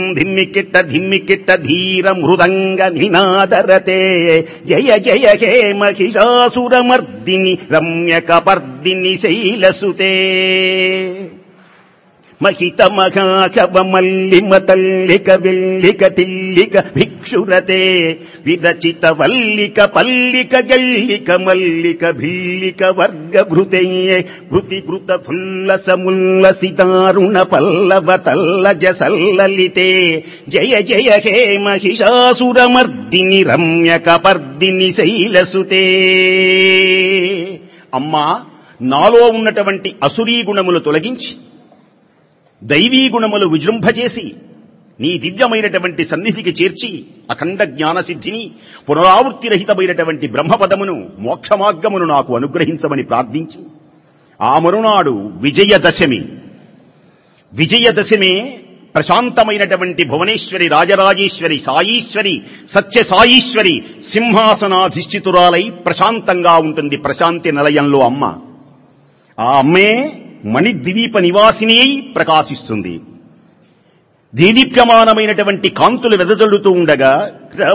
ధిమ్మికిట్ట ధిమ్మికిట్ట ధీర మృదంగ నినాదరతే జయ జయ హే మహిషాసురమర్దిని రమ్యకపర్దిని శైలసుతే మహిత మహాకవ మల్లిమ తల్లిక వెల్లిక తిల్లిక భిక్షురతే విరచిత వల్లిక పల్లిక గల్లిక మల్లిక భిల్లిక వర్గ భృతే భృతి భృత ఫుల్లస ముల్లసితారుణ పల్లవ తల్లజ సల్లలితే జయ జయ హే మహిషాసురమర్దిని రమ్యకపర్దిని శైలసుతే అమ్మా నాలో ఉన్నటువంటి అసురీ గుణములు తొలగించి దైవీ గుణములు విజృంభచేసి నీ దివ్యమైనటువంటి సన్నిధికి చేర్చి అఖండ జ్ఞానసిద్ధిని పునరావృత్తిరహితమైనటువంటి బ్రహ్మపదమును మోక్షమార్గమును నాకు అనుగ్రహించమని ప్రార్థించి ఆ మరునాడు విజయదశమి విజయదశమే ప్రశాంతమైనటువంటి భువనేశ్వరి రాజరాజేశ్వరి సాయీశ్వరి సత్య సాయీశ్వరి సింహాసనాధిష్ఠితురాలై ప్రశాంతంగా ఉంటుంది ప్రశాంతి నిలయంలో అమ్మ ఆ అమ్మే మణిద్వీప నివాసిని అయి ప్రకాశిస్తుంది దేదీప్యమానమైనటువంటి కాంతులు వెదజల్లుతూ ఉండగా